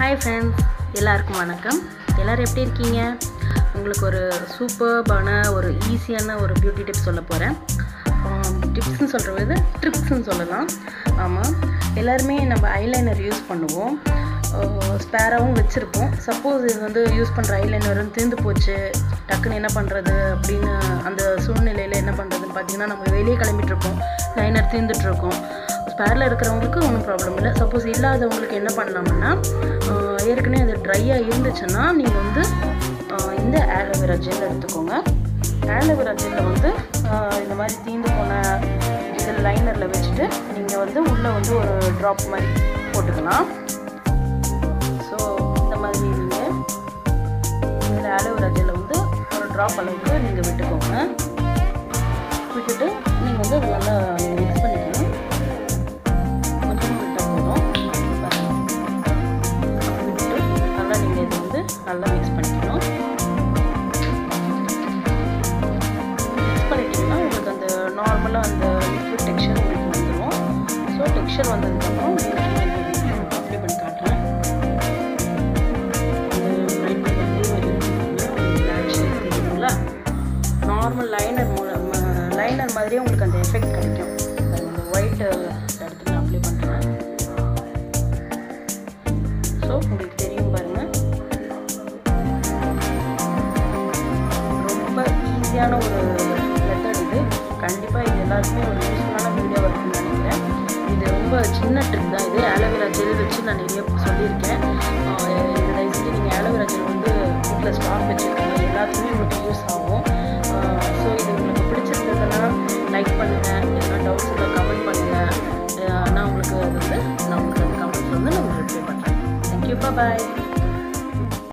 hi friends எல்லாருக்கும் வணக்கம் எல்லோரும் எப்படி இருக்கீங்க உங்களுக்கு ஒரு சூப்பர்பான ஒரு ஈஸியான ஒரு பியூட்டி டிப்ஸ் சொல்ல போகிறேன் டிப்ஸ்னு சொல்கிற வித ட்ரிப்ஸ்னு சொல்லலாம் ஆமாம் எல்லாருமே நம்ம ஐலைனர் யூஸ் பண்ணுவோம் ஸ்பேராகவும் வச்சுருப்போம் சப்போஸ் இது வந்து யூஸ் பண்ணுற ஐலைனர் வந்து தீர்ந்து போச்சு டக்குன்னு என்ன பண்ணுறது அப்படின்னு அந்த சூழ்நிலையில் என்ன பண்ணுறதுன்னு பார்த்தீங்கன்னா நம்ம வெளியே கிளம்பிட்டுருப்போம் லைனர் தீர்ந்துட்டுருக்கோம் ஸ்பேரில் இருக்கிறவங்களுக்கு ஒன்றும் ப்ராப்ளம் இல்லை சப்போஸ் இல்லாதவங்களுக்கு என்ன பண்ணலாம்னா ஆஹ் ஏற்கனவே அது ட்ரையாக இருந்துச்சுன்னா நீங்கள் வந்து ஆஹ் இந்த ஆலோவேரா ஜெல் எடுத்துக்கோங்க ஆலோவேரா ஜெல்லை வந்து ஆஹ் இந்த மாதிரி தீந்து போன இதில் லைனரில் வச்சுட்டு நீங்கள் வந்து உள்ளே வந்து ஒரு ட்ராப் மாதிரி போட்டுக்கலாம் ஸோ இந்த மாதிரி நீங்கள் இதில் ஆலோவேரா ஜெல்லை வந்து ஒரு ட்ராப் அளவுக்கு நீங்கள் விட்டுக்கோங்க விட்டுட்டு நீங்கள் வந்து அதை நல்லா மிக்ஸ் பண்ணிக்கணும் கொஞ்சம் விட்டால் போதும் விட்டுட்டு நல்லா நீங்கள் இதை வந்து நல்லா மிக்ஸ் பண்ணிக்கணும் மிக்ஸ் பண்ணிட்டீங்கன்னா உங்களுக்கு அந்த நார்மலாக அந்த லிக்விட் டெக்ஸ்சர் உங்களுக்கு வந்துடும் ஸோ டெக்ஸ்சர் வந்ததுக்கப்புறம் உங்களுக்கு அப்ளை பண்ணி காட்டுறேன் அந்த பிரைட்னிங் வந்து ஒரு black shade தெரியுங்களா நார்மல் லைனர் மூலம் லைனர் மாதிரியே உங்களுக்கு அந்த எஃபெக்ட் கிடைக்கும் பாருங்க, அந்த ஒயிட் இடத்துல நான் அப்ளை பண்ணுறேன் ஸோ உங்களுக்கு தெரியும் பாருங்கள் ரொம்ப ஈஸியான ஒரு மெத்தட் இது கண்டிப்பாக இது எல்லாருக்குமே ஒரு யூஸ்ஃபுல்லான வீடியோவாக இருக்குன்னு நினைக்கிறேன் இது ரொம்ப சின்ன ட்ரிக் தான் இது ஆலோவேரா ஜெல் வச்சு நான் நிறைய சொல்லியிருக்கேன் ஆஹ் இது தயவு செஞ்சு நீங்கள் ஆலோவேரா ஜெல் வந்து வீட்டில் ஸ்டாக் வச்சுருக்காங்க எல்லாத்துக்குமே உங்களுக்கு யூஸ் ஆகும் ஸோ இது உங்களுக்கு பிடிச்சிருந்ததுன்னா லைக் பண்ணுங்கள் எதனா டவுட்ஸ் இருந்தால் கமெண்ட் பண்ணுங்கள் நான் உங்களுக்கு அது வந்து நான் உங்களுக்கு அந்த கமெண்ட்ஸ் வந்து நான் உங்களுக்கு ரிப்ளை பண்ணுறேன் தேங்க்யூ பாய்